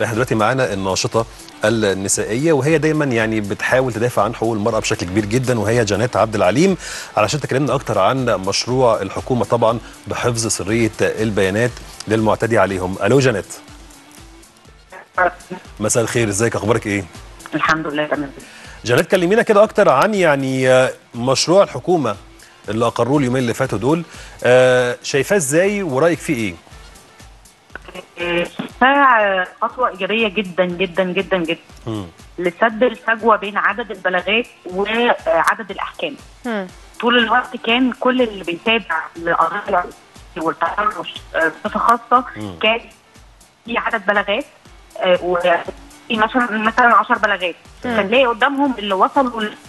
احنا دلوقتي معانا الناشطه النسائيه وهي دايما يعني بتحاول تدافع عن حقوق المراه بشكل كبير جدا وهي جنات عبد العليم علشان تكلمنا اكتر عن مشروع الحكومه طبعا بحفظ سريه البيانات للمعتدي عليهم الو جنات مساء الخير ازيك اخبارك ايه الحمد لله تمام جنات كلمينا كده اكتر عن يعني مشروع الحكومه اللي اقروه اليومين اللي فاتوا دول آه شايفاه ازاي ورايك فيه ايه شايفاه خطوه ايجابيه جدا جدا جدا جدا مم. لسد الفجوه بين عدد البلاغات وعدد الاحكام طول الوقت كان كل اللي بيتابع لقضايا العنف والتحرش آه، بصفه خاصه مم. كان في عدد بلاغات آه، وفي مثلا مثلا 10 بلاغات فنلاقي قدامهم اللي وصلوا ل-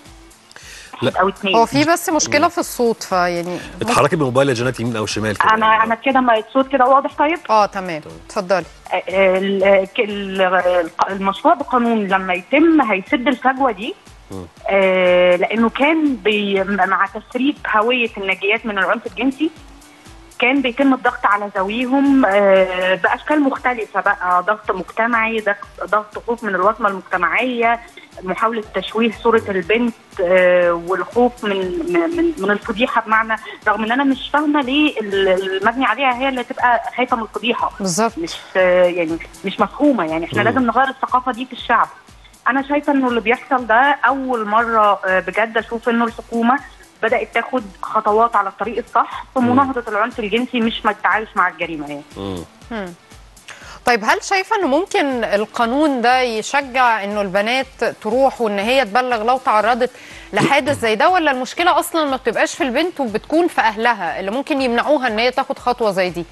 لا. او اثنين هو في بس مشكله في الصوت فيعني اتحركي بالموبايل يا جنات يمين او شمال كده انا انا كده ما الصوت كده واضح طيب اه تمام اتفضلي ال- ال- المشروع بقانون لما يتم هيسد الفجوه دي مم. آه، لانه كان بي مع تسريب هويه الناجيات من العنف الجنسي كان بيتم الضغط على ذويهم آه، باشكال مختلفه بقى ضغط مجتمعي ضغط- ضغط خوف من الوصمه المجتمعيه محاوله تشويه صوره البنت آه، والخوف من من من الفضيحه بمعنى رغم ان انا مش فاهمه ليه المبني عليها هي اللي تبقى خايفه من الفضيحه بالظبط مش آه، يعني مش مفهومه يعني احنا مم. لازم نغير الثقافه دي في الشعب انا شايفه انه اللي بيحصل ده اول مره آه، بجد اشوف انه الحكومه بدات تاخد خطوات على الطريق الصح في مم. مناهضه العنف الجنسي مش ما التعايش مع الجريمه يعني مم. طيب هل شايفه انه ممكن القانون ده يشجع انه البنات تروح وان هي تبلغ لو تعرضت لحادث زي ده ولا المشكله اصلا ما بتبقاش في البنت وبتكون في اهلها اللي ممكن يمنعوها ان هي تاخد خطوه زي دي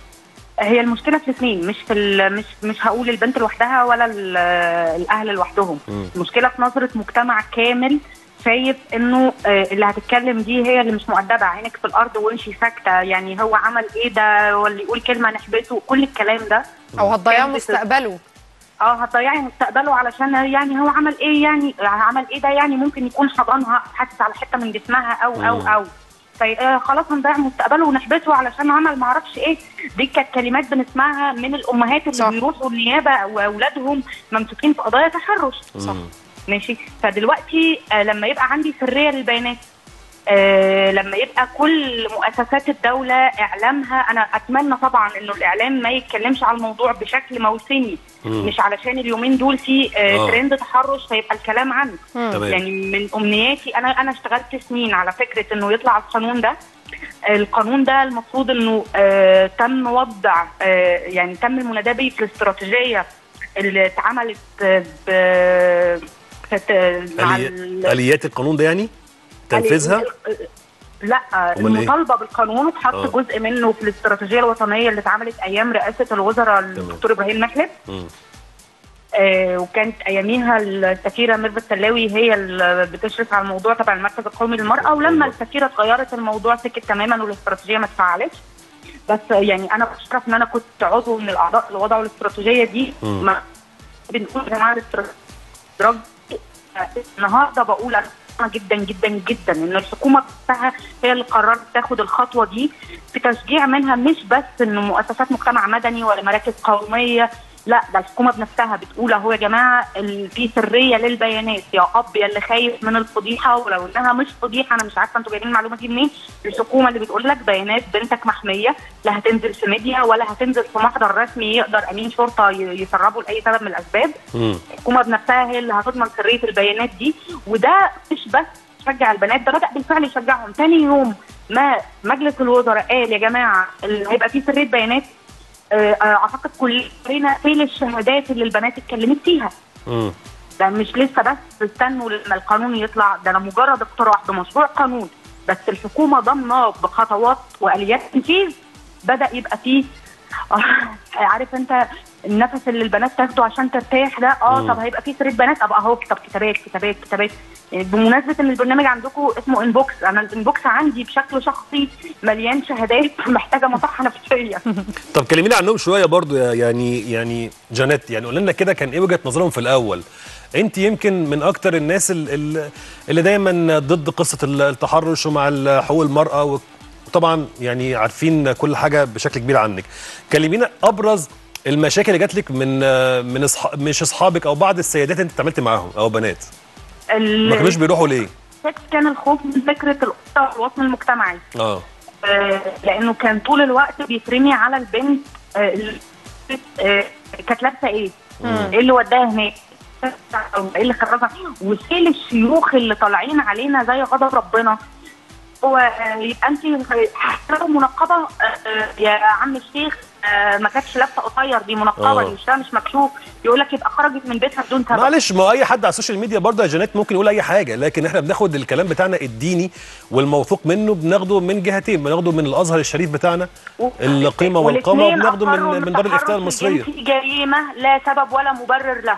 هي المشكله في الاثنين مش في ال- مش مش هقول البنت لوحدها ولا ال- الاهل لوحدهم مم. المشكله في نظره مجتمع كامل شايف انه آه، اللي هتتكلم دي هي اللي مش مؤدبه عينك في الارض وامشي ساكته يعني هو عمل ايه ده واللي يقول كلمه نحبسه كل الكلام ده او هتضيع كان بت- مستقبله اه هتضيعي مستقبله علشان يعني هو عمل ايه يعني عمل ايه ده يعني ممكن يكون حضنها حاسس على حته من جسمها او او مم. او في آه خلاص هنضيع مستقبله ونحبسه علشان عمل ما اعرفش ايه دي كانت كلمات بنسمعها من الامهات اللي صح. بيروحوا النيابه واولادهم ممسوكين في قضايا تحرش صح. مم. ماشي فدلوقتي آه لما يبقى عندي سريه للبيانات آه لما يبقى كل مؤسسات الدولة إعلامها أنا أتمنى طبعا إنه الإعلام ما يتكلمش على الموضوع بشكل موسمي مم. مش علشان اليومين دول في آه. آه ترند تحرش فيبقى الكلام عنه تمام يعني من أمنياتي أنا أنا اشتغلت سنين على فكرة إنه يطلع القانون ده القانون ده المفروض إنه آه تم وضع آه يعني تم المناداة بيه في الاستراتيجية اللي اتعملت آه، ب كانت مع آلي- ال- اليات القانون ده يعني تنفيذها لا أمال إيه؟ المطالبه بالقانون اتحط آه. جزء منه في الاستراتيجيه الوطنيه اللي اتعملت ايام رئاسه الوزراء الدكتور ابراهيم محلب مم. آه وكانت اياميها السفيره ميرفت سلاوي هي اللي بتشرف على الموضوع تبع المركز القومي للمراه ولما السفيره اتغيرت الموضوع سكت تماما والاستراتيجيه ما اتفعلتش بس يعني انا بشرف ان انا كنت عضو من الاعضاء اللي وضعوا الاستراتيجيه دي مم. ما بنقول يا جماعه الاستراتيجيه النهارده بقول انا مهتمة جدا جدا جدا ان الحكومه نفسها هي اللي قررت تاخد الخطوه دي في تشجيع منها مش بس انه مؤسسات مجتمع مدني ولا مراكز قوميه لا ده الحكومه بنفسها بتقول اهو يا جماعه ال- في سريه للبيانات يا اب يا اللي خايف من الفضيحه ولو انها مش فضيحه انا مش عارفه انتوا جايبين المعلومه دي منين الحكومه اللي بتقول لك بيانات بنتك محميه لا هتنزل في ميديا ولا هتنزل في محضر رسمي يقدر امين شرطه ي- يسربه لاي سبب من الاسباب مم. الحكومه بنفسها هي اللي هتضمن سريه البيانات دي وده مش بس يشجع البنات ده بدا بالفعل يشجعهم تاني يوم ما مجلس الوزراء قال يا جماعه اللي هيبقى فيه سريه بيانات آه، آه، اعتقد كلنا فين الشهادات اللي البنات اتكلمت فيها مم. ده مش لسه بس استنوا لما القانون يطلع ده انا مجرد اقتراح بمشروع قانون بس الحكومه ضامناه بخطوات واليات تنفيذ بدا يبقى فيه آه، عارف انت النفس اللي البنات تاخده عشان ترتاح ده اه مم. طب هيبقى فيه سريه بنات ابقى اهو طب كتابات كتابات كتابات يعني بمناسبه ان البرنامج عندكم اسمه انبوكس انا الانبوكس عندي بشكل شخصي مليان شهادات محتاجه مصحه نفسيه طب كلمينا عنهم شويه برضو يا- يعني يعني جانيت يعني قول لنا كده كان ايه وجهه نظرهم في الاول انت يمكن من اكتر الناس ال- ال- اللي دايما ضد قصه ال- التحرش ومع ال- حقوق المراه وطبعا يعني عارفين كل حاجه بشكل كبير عنك كلمينا ابرز المشاكل اللي جات لك من آه، من أصح... مش اصحابك او بعض السيدات انت اتعاملت معاهم او بنات ما كانوش بيروحوا ليه السكس كان الخوف من فكره الاسره والوطن المجتمعي اه آه، لانه كان طول الوقت بيترمي على البنت آه، ال- آه، كانت لابسه ايه؟ ايه اللي وداها هناك؟ ايه اللي خرجها؟ وسيل الشيوخ اللي طالعين علينا زي غضب ربنا هو آه، يبقى انت حتى منقبه آه، آه، يا عم الشيخ آه، ما كانتش لابسه قصير دي منقبه آه. دي وشها مش مكشوف يقول لك يبقى خرجت من بيتها بدون سبب معلش ما اي حد على السوشيال ميديا برضه يا جنات ممكن يقول اي حاجه لكن احنا بناخد الكلام بتاعنا الديني والموثوق منه بناخده من جهتين بناخده من الازهر الشريف بتاعنا القيمه والقامه والاتنين وبناخده أقروا من إن من دار الافتاء التحرش المصريه الجنسي جريمه لا سبب ولا مبرر له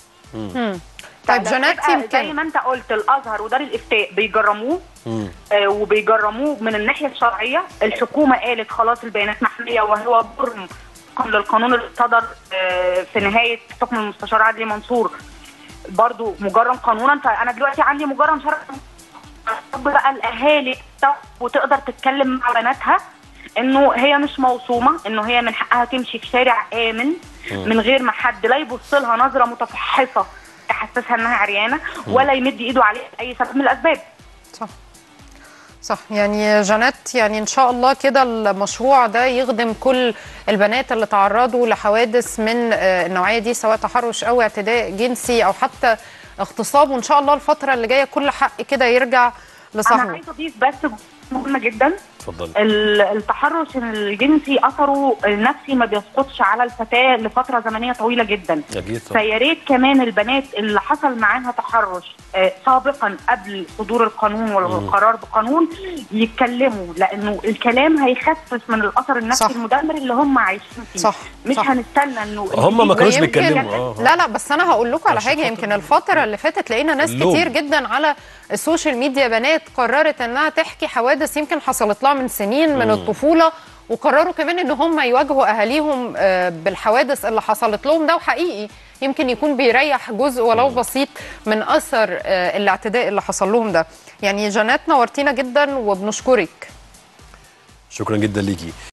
طيب فلما جنات يبقى زي يمكن ما انت قلت الازهر ودار الافتاء بيجرموه مم. آه وبيجرموه من الناحيه الشرعيه الحكومه قالت خلاص البيانات محميه وهو جرم طبقاً للقانون اللي صدر آه في نهايه حكم المستشار عدلي منصور برضو مجرم قانونا فانا دلوقتي عندي مجرم شرعي طب بقى الاهالي وتقدر تتكلم مع بناتها انه هي مش موصومه انه هي من حقها تمشي في شارع امن من غير ما حد لا يبص لها نظره متفحصه تحسسها انها عريانه ولا يمد ايده عليها لاي سبب من الاسباب صح صح يعني جنات يعني ان شاء الله كده المشروع ده يخدم كل البنات اللي تعرضوا لحوادث من آه، النوعيه دي سواء تحرش او اعتداء جنسي او حتى اغتصاب وان شاء الله الفتره اللي جايه كل حق كده يرجع انا لصاحبه عايزه اضيف بس مهمه جدا اتفضل ال- التحرش الجنسي اثره النفسي ما بيسقطش على الفتاه لفتره زمنيه طويله جدا اكيد طبعا فيا ريت كمان البنات اللي حصل معاها تحرش آه، سابقا قبل صدور القانون والقرار بقانون يتكلموا لانه الكلام هيخفف من الاثر النفسي صح. المدمر اللي هم عايشين فيه صح، مش صح. هنستنى انه هم ما كانوش ويمكن- بيتكلموا اه لا لا بس انا هقول لكم على عشان حاجه خاطر- يمكن الفتره اللي فاتت لقينا ناس اللوم. كتير جدا على السوشيال ميديا بنات قررت انها تحكي حوادث يمكن حصلت لها من سنين من الطفوله وقرروا كمان ان هم يواجهوا اهاليهم آه، بالحوادث اللي حصلت لهم ده وحقيقي يمكن يكون بيريح جزء ولو بسيط من اثر آه، الاعتداء اللي حصل لهم ده يعني جنات نورتينا جدا وبنشكرك شكرا جدا ليكي